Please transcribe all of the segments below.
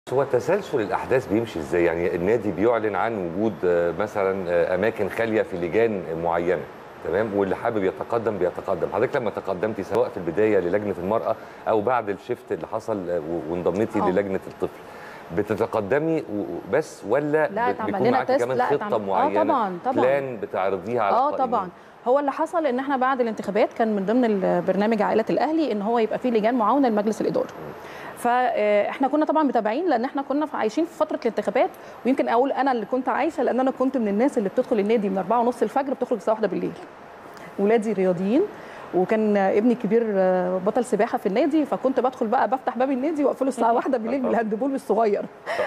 هو تسلسل الاحداث بيمشي ازاي يعني النادي بيعلن عن وجود آه، مثلا آه، اماكن خاليه في لجان معينه تمام واللي حابب يتقدم بيتقدم حضرتك لما تقدمتي سواء في البدايه للجنه المراه او بعد الشفت اللي حصل آه، و- وانضميتي آه. للجنه الطفل بتتقدمي و- و- بس ولا لا، بت- اتعمل بيكون لنا معاكي تيست، كمان لا، خطه اتعمل- آه، معينه طبعاً، طبعاً. بلان بتعرضيها على اه القائمين؟ طبعا هو اللي حصل ان احنا بعد الانتخابات كان من ضمن البرنامج عائله الاهلي ان هو يبقى فيه لجان معاونه لمجلس الاداره فاحنا كنا طبعا متابعين لان احنا كنا عايشين في فتره الانتخابات ويمكن اقول انا اللي كنت عايشه لان انا كنت من الناس اللي بتدخل النادي من 4 ونص الفجر بتخرج الساعه 1 بالليل ولادي رياضيين وكان ابني الكبير بطل سباحه في النادي فكنت بدخل بقى بفتح باب النادي واقفله الساعه 1 بالليل بالهاندبول الصغير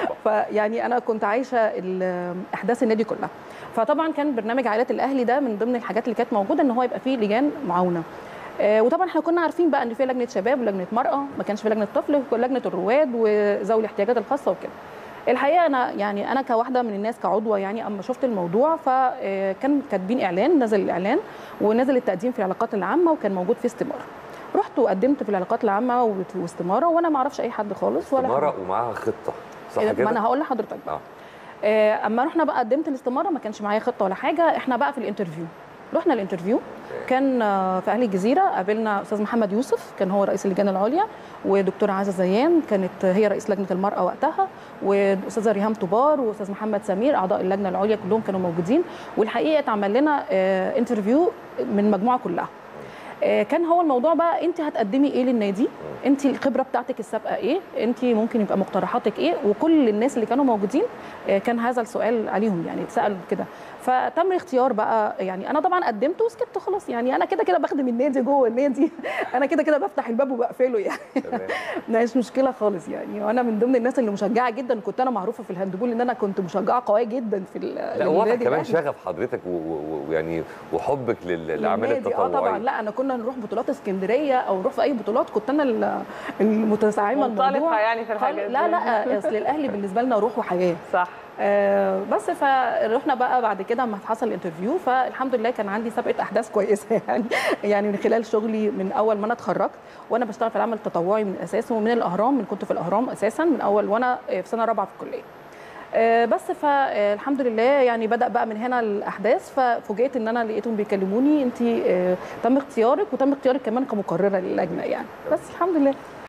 فيعني انا كنت عايشه ال- احداث النادي كلها فطبعا كان برنامج عائلات الاهلي ده من ضمن الحاجات اللي كانت موجوده ان هو يبقى فيه لجان معاونه آه، وطبعا احنا كنا عارفين بقى ان في لجنه شباب ولجنه مراه ما كانش في لجنه طفل وكان لجنه الرواد وذوي الاحتياجات الخاصه وكده الحقيقه انا يعني انا كواحده من الناس كعضوه يعني اما شفت الموضوع فكان كاتبين اعلان نزل الاعلان ونزل التقديم في العلاقات العامه وكان موجود في استماره رحت وقدمت في العلاقات العامه وت- واستماره وانا ما اعرفش اي حد خالص ولا حد. استماره ومعاها خطه صح ما كده؟ انا هقول لحضرتك بقى آه. آه، اما رحنا بقى قدمت الاستماره ما كانش معايا خطه ولا حاجه احنا بقى في الانترفيو رحنا الانترفيو كان آه، في اهل الجزيره قابلنا استاذ محمد يوسف كان هو رئيس اللجان العليا ودكتوره عزه زيان كانت هي رئيس لجنه المراه وقتها واستاذه ريهام طبار واستاذ محمد سمير اعضاء اللجنه العليا كلهم كانوا موجودين والحقيقه اتعمل لنا آه، انترفيو من المجموعه كلها آه، كان هو الموضوع بقى انت هتقدمي ايه للنادي انت الخبره بتاعتك السابقه ايه انت ممكن يبقى مقترحاتك ايه وكل الناس اللي كانوا موجودين آه، كان هذا السؤال عليهم يعني اتسال كده فتم اختيار بقى يعني انا طبعا قدمت وسكت خلاص يعني انا كده كده بخدم النادي جوه النادي انا كده كده بفتح الباب وبقفله يعني تمام مش مشكله خالص يعني وانا من ضمن الناس اللي مشجعه جدا كنت انا معروفه في الهاندبول ان انا كنت مشجعه قويه جدا في ال- لا واضح للنادي كمان الأهلي. شغف حضرتك و- و- ويعني وحبك لل- للاعمال للنادي. اه التطوعيه طبعا لا انا كنا نروح بطولات اسكندريه او نروح في اي بطولات كنت انا ال- المتسعمه منطلقة الموضوع يعني في الحاجات خال- لا دي. لا اصل الاهلي بالنسبه لنا روح وحياه صح آه بس فرحنا بقى بعد كده لما حصل الانترفيو فالحمد لله كان عندي سابقه احداث كويسه يعني يعني من خلال شغلي من اول ما انا اتخرجت وانا بشتغل في العمل التطوعي من اساسه ومن الاهرام من كنت في الاهرام اساسا من اول وانا في سنه رابعه في الكليه آه، بس فالحمد لله يعني بدا بقى من هنا الاحداث ففوجئت ان انا لقيتهم بيكلموني انت تم اختيارك وتم اختيارك كمان كمقرره للجنه يعني بس الحمد لله